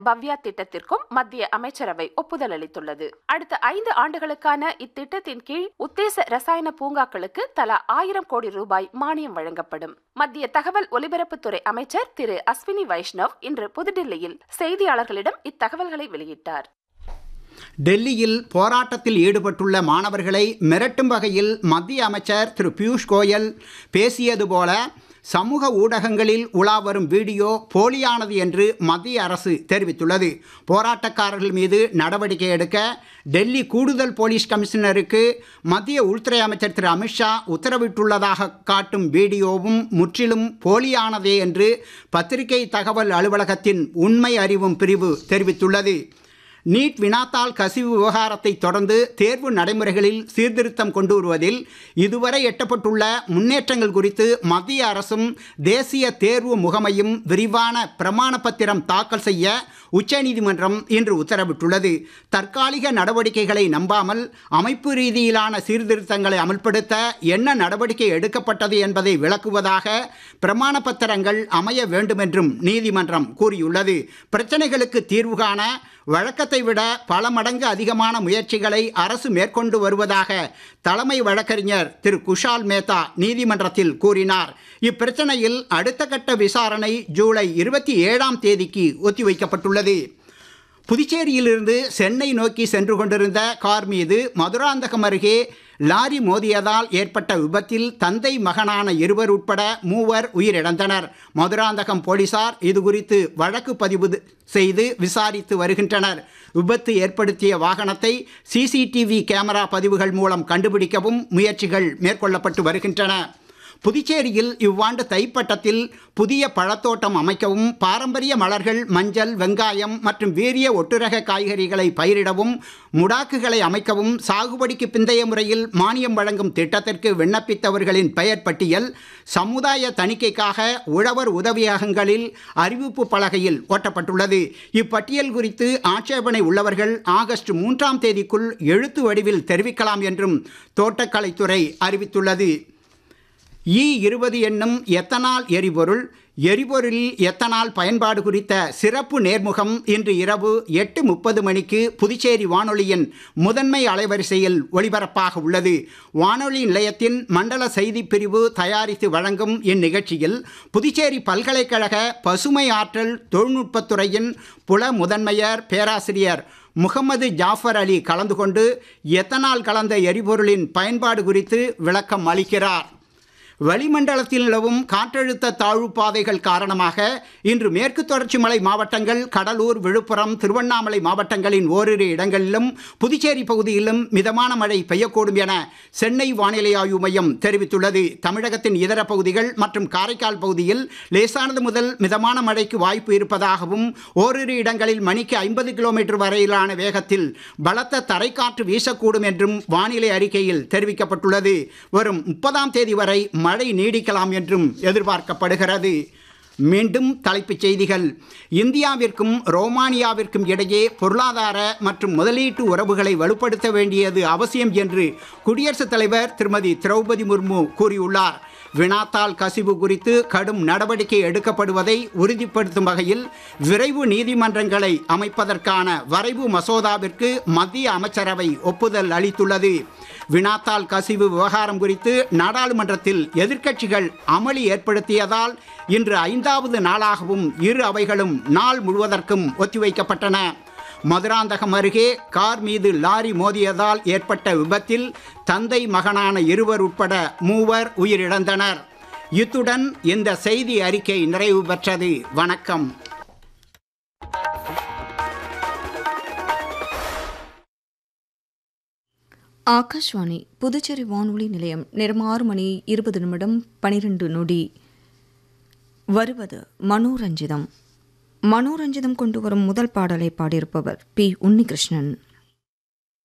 பவ்யா திட்டத்திற்கும் மத்திய அமைச்சரவை ஒப்புதல் அளித்துள்ளது அடுத்த ஐந்து ஆண்டுகளுக்கான இத்திட்டத்தின் கீழ் உத்தேச ரசாயன பூங்காக்களுக்கு தலா ஆயிரம் கோடி ரூபாய் மானியம் வழங்கப்படும் மத்திய தகவல் ஒலிபரப்புத்துறை அமைச்சர் திரு அஸ்வினி வைஷ்ணவ் இன்று புதுடில்லியில் செய்தியாளர்களிடம் இத்தகவல்களை வெளியிட்டார் டெல்லியில் போராட்டத்தில் ஈடுபட்டுள்ள மாணவர்களை மிரட்டும் வகையில் மத்திய அமைச்சர் திரு பியூஷ் கோயல் பேசியது போல சமூக ஊடகங்களில் உலா வரும் வீடியோ போலியானது என்று மத்திய அரசு தெரிவித்துள்ளது போராட்டக்காரர்கள் மீது நடவடிக்கை எடுக்க டெல்லி கூடுதல் போலீஸ் கமிஷனருக்கு மத்திய உள்துறை அமைச்சர் திரு அமித்ஷா உத்தரவிட்டுள்ளதாக காட்டும் வீடியோவும் முற்றிலும் போலியானதே என்று பத்திரிகை தகவல் அலுவலகத்தின் உண்மை அறிவும் பிரிவு தெரிவித்துள்ளது நீட் வினாத்தாள் கசிவு விவகாரத்தை தொடர்ந்து தேர்வு நடைமுறைகளில் சீர்திருத்தம் கொண்டு வருவதில் இதுவரை எட்டப்பட்டுள்ள முன்னேற்றங்கள் குறித்து மத்திய அரசும் தேசிய தேர்வு முகமையும் விரிவான பிரமாண பத்திரம் தாக்கல் செய்ய உச்சநீதிமன்றம் இன்று உத்தரவிட்டுள்ளது தற்காலிக நடவடிக்கைகளை நம்பாமல் அமைப்பு ரீதியிலான சீர்திருத்தங்களை அமல்படுத்த என்ன நடவடிக்கை எடுக்கப்பட்டது என்பதை விளக்குவதாக பிரமாண பத்திரங்கள் அமைய வேண்டுமென்றும் நீதிமன்றம் கூறியுள்ளது பிரச்சனைகளுக்கு தீர்வு காண வழக்கத்தை விட பல மடங்கு அதிகமான முயற்சிகளை அரசு மேற்கொண்டு வருவதாக தலைமை வழக்கறிஞர் திரு குஷால் மேத்தா நீதிமன்றத்தில் கூறினார் இப்பிரச்சனையில் அடுத்த கட்ட விசாரணை ஜூலை இருபத்தி ஏழாம் தேதிக்கு ஒத்திவைக்கப்பட்டுள்ளது புதுச்சேரியிலிருந்து சென்னை நோக்கி சென்று கொண்டிருந்த கார் மீது மதுராந்தகம் அருகே லாரி மோதியதால் ஏற்பட்ட விபத்தில் தந்தை மகனான இருவர் உட்பட மூவர் உயிரிழந்தனர் மதுராந்தகம் போலீசார் இதுகுறித்து வழக்கு பதிவு செய்து விசாரித்து வருகின்றனர் விபத்து ஏற்படுத்திய வாகனத்தை சிசிடிவி கேமரா பதிவுகள் மூலம் கண்டுபிடிக்கவும் முயற்சிகள் மேற்கொள்ளப்பட்டு வருகின்றன புதுச்சேரியில் இவ்வாண்டு தைப்பட்டத்தில் புதிய பழத்தோட்டம் அமைக்கவும் பாரம்பரிய மலர்கள் மஞ்சள் வெங்காயம் மற்றும் வீரிய ஒட்டுரக காய்கறிகளை பயிரிடவும் முடாக்குகளை அமைக்கவும் சாகுபடிக்கு பிந்தைய முறையில் மானியம் வழங்கும் திட்டத்திற்கு விண்ணப்பித்தவர்களின் பெயர் பட்டியல் சமுதாய தணிக்கைக்காக உழவர் உதவியகங்களில் அறிவிப்பு பலகையில் ஒட்டப்பட்டுள்ளது இப்பட்டியல் குறித்து ஆட்சேபனை உள்ளவர்கள் ஆகஸ்ட் மூன்றாம் தேதிக்குள் எழுத்து வடிவில் தெரிவிக்கலாம் என்றும் தோட்டக்கலைத்துறை அறிவித்துள்ளது இ இருபது என்னும் எத்தனால் எரிபொருள் எரிபொருளில் எத்தனால் பயன்பாடு குறித்த சிறப்பு நேர்முகம் இன்று இரவு எட்டு முப்பது மணிக்கு புதுச்சேரி வானொலியின் முதன்மை அலைவரிசையில் ஒளிபரப்பாக உள்ளது வானொலி நிலையத்தின் மண்டல செய்தி பிரிவு தயாரித்து வழங்கும் இந்நிகழ்ச்சியில் புதுச்சேரி பல்கலைக்கழக பசுமை ஆற்றல் தொழில்நுட்பத்துறையின் புல முதன்மையர் பேராசிரியர் முகமது ஜாஃபர் அலி கலந்து கொண்டு எத்தனால் கலந்த எரிபொருளின் பயன்பாடு குறித்து விளக்கம் அளிக்கிறார் வளிமண்டலத்தில் நிலவும் காற்றழுத்த தாழ்வு பாதைகள் காரணமாக இன்று மேற்கு தொடர்ச்சி மலை மாவட்டங்கள் கடலூர் விழுப்புரம் திருவண்ணாமலை மாவட்டங்களின் ஓரிரு இடங்களிலும் புதுச்சேரி பகுதியிலும் மிதமான மழை பெய்யக்கூடும் என சென்னை வானிலை ஆய்வு மையம் தெரிவித்துள்ளது தமிழகத்தின் இதர பகுதிகள் மற்றும் காரைக்கால் பகுதியில் லேசானது முதல் மிதமான மழைக்கு வாய்ப்பு இருப்பதாகவும் ஓரிரு இடங்களில் மணிக்கு ஐம்பது கிலோமீட்டர் வரையிலான வேகத்தில் பலத்த தரைக்காற்று வீசக்கூடும் என்றும் வானிலை அறிக்கையில் தெரிவிக்கப்பட்டுள்ளது வரும் முப்பதாம் தேதி வரை மழை நீடிக்கலாம் என்றும் எதிர்பார்க்கப்படுகிறது மீண்டும் தலைப்புச் செய்திகள் இந்தியாவிற்கும் ரோமானியாவிற்கும் இடையே பொருளாதார மற்றும் முதலீட்டு உறவுகளை வலுப்படுத்த வேண்டியது அவசியம் என்று குடியரசுத் தலைவர் திருமதி திரௌபதி முர்மு கூறியுள்ளார் வினாத்தாள் கசிவு குறித்து கடும் நடவடிக்கை எடுக்கப்படுவதை உறுதிப்படுத்தும் வகையில் விரைவு நீதிமன்றங்களை அமைப்பதற்கான வரைவு மசோதாவிற்கு மத்திய அமைச்சரவை ஒப்புதல் அளித்துள்ளது வினாத்தாள் கசிவு விவகாரம் குறித்து நாடாளுமன்றத்தில் எதிர்க்கட்சிகள் அமளி ஏற்படுத்தியதால் இன்று ஐந்தாவது நாளாகவும் இரு அவைகளும் நாள் முழுவதற்கும் ஒத்திவைக்கப்பட்டன மதுராந்தகம் அருகே கார் மீது லாரி மோதியதால் ஏற்பட்ட விபத்தில் தந்தை மகனான இருவர் உட்பட மூவர் உயிரிழந்தனர் இத்துடன் இந்த செய்தி அறிக்கை நிறைவு பெற்றது வணக்கம் ஆகாஷ்வாணி புதுச்சேரி வானொலி நிலையம் நேரம் ஆறு மணி இருபது நிமிடம் பனிரெண்டு நொடி வருவது மனோரஞ்சிதம் மனோரஞ்சிதம் கொண்டு வரும் முதல் பாடலை பாடியிருப்பவர் பி உன்னிகிருஷ்ணன்